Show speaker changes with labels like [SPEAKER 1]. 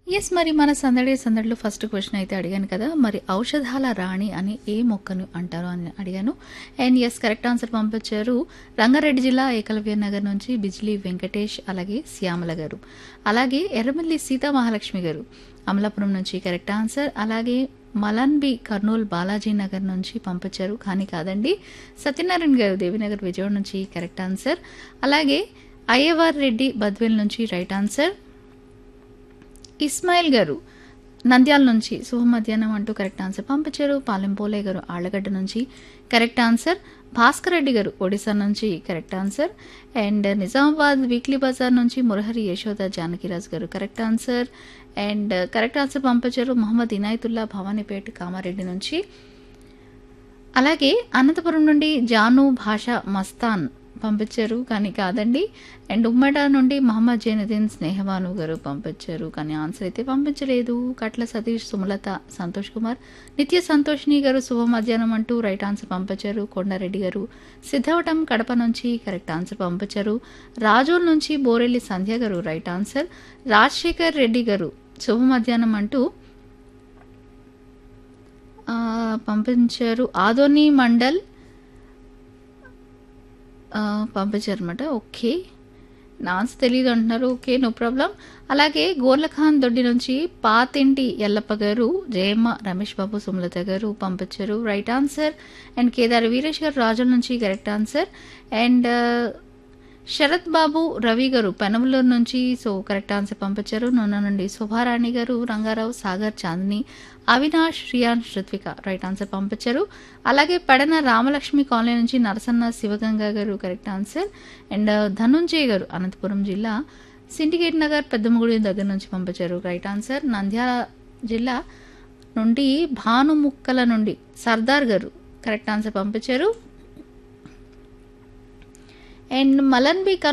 [SPEAKER 1] yes మరి మన సందడి సందడిలో ఫస్ట్ క్వశ్చన్ అయితే అడిగాను కదా మరి ఔషధాల రాణి అని ఏ మొక్కను అంటారు అని అడిగాను అండ్ ఎస్ కరెక్ట్ ఆన్సర్ పంపించారు రంగారెడ్డి జిల్లా ఏకలవ్య నగర్ నుంచి బిజ్లీ వెంకటేష్ అలాగే శ్యామల గారు అలాగే ఎర్రమల్లి సీతా మహాలక్ష్మి గారు అమలాపురం నుంచి కరెక్ట్ ఆన్సర్ అలాగే మలన్బి కర్నూలు బాలాజీ నగర్ నుంచి పంపించారు కానీ కాదండి సత్యనారాయణ గారు దేవినగర్ విజయవాడ నుంచి కరెక్ట్ ఆన్సర్ అలాగే అయ్యవార్ రెడ్డి బద్వేల్ నుంచి రైట్ ఆన్సర్ ఇస్మాయిల్ గారు నంద్యాల నుంచి శుభ మధ్యాహ్నం అంటూ కరెక్ట్ ఆన్సర్ పంపించారు పాలెంపోలే గారు ఆళ్లగడ్డ నుంచి కరెక్ట్ ఆన్సర్ భాస్కర్ రెడ్డి గారు ఒడిశా నుంచి correct answer and Nizamabad weekly bazaar నుంచి మురహరి యశోద జానకిరాజ్ గారు correct answer and correct answer పంపించారు మొహమ్మద్ ఇనాయతుల్లా భవానీపేట కామారెడ్డి నుంచి అలాగే అనంతపురం నుండి జాను భాష మస్తాన్ పంపించారు కానీ కాదండి అండ్ ఉమ్మడ నుండి మహమ్మద్ జైనుద్దీన్ స్నేహవాను గారు పంపించారు కానీ ఆన్సర్ అయితే పంపించలేదు కట్ల సతీష్ సుమలత సంతోష్ కుమార్ నిత్య సంతోష్ని గారు శుభ మధ్యాహ్నం అంటూ రైట్ ఆన్సర్ పంపించారు కొండారెడ్డి గారు సిద్ధవటం కడప నుంచి కరెక్ట్ ఆన్సర్ పంపించారు రాజోల్ నుంచి బోరెల్లి సంధ్య గారు రైట్ ఆన్సర్ రాజశేఖర్ రెడ్డి గారు శుభ మధ్యాహ్నం అంటూ ఆ, పంపించారు ఆదోని మండల్ ఆ, పంపించారన్నమాట ఓకే నాన్స్ తెలియదు అంటున్నారు ఓకే నో ప్రాబ్లం అలాగే గోర్లఖాన్ దొడ్డి నుంచి పాతింటి ఎల్లప్ప గారు జయమ్మ రమేష్ బాబు సుమలత గారు పంపించారు right answer and Kedar Veeresh గారు రాజుల నుంచి correct answer and Sarath Babu Ravi గారు పెనమలూరు నుంచి సో కరెక్ట్ ఆన్సర్ పంపించారు నూనె నుండి శోభారాణి గారు రంగారావు సాగర్ చాందిని అవినాష్ రియాన్ ఋత్విక రైట్ ఆన్సర్ పంపించారు అలాగే పడన రామలక్ష్మి కాలనీ నుంచి నరసన్న శివగంగా గారు కరెక్ట్ ఆన్సర్ అండ్ ధనుంజయ్ గారు అనంతపురం జిల్లా సిండికేట్ నగర్ పెద్దమగుడి దగ్గర నుంచి పంపించారు రైట్ ఆన్సర్ నంద్యాల జిల్లా నుండి భానుముక్కల నుండి సర్దార్ గారు కరెక్ట్ ఆన్సర్ పంపించారు అండ్ మలన్బి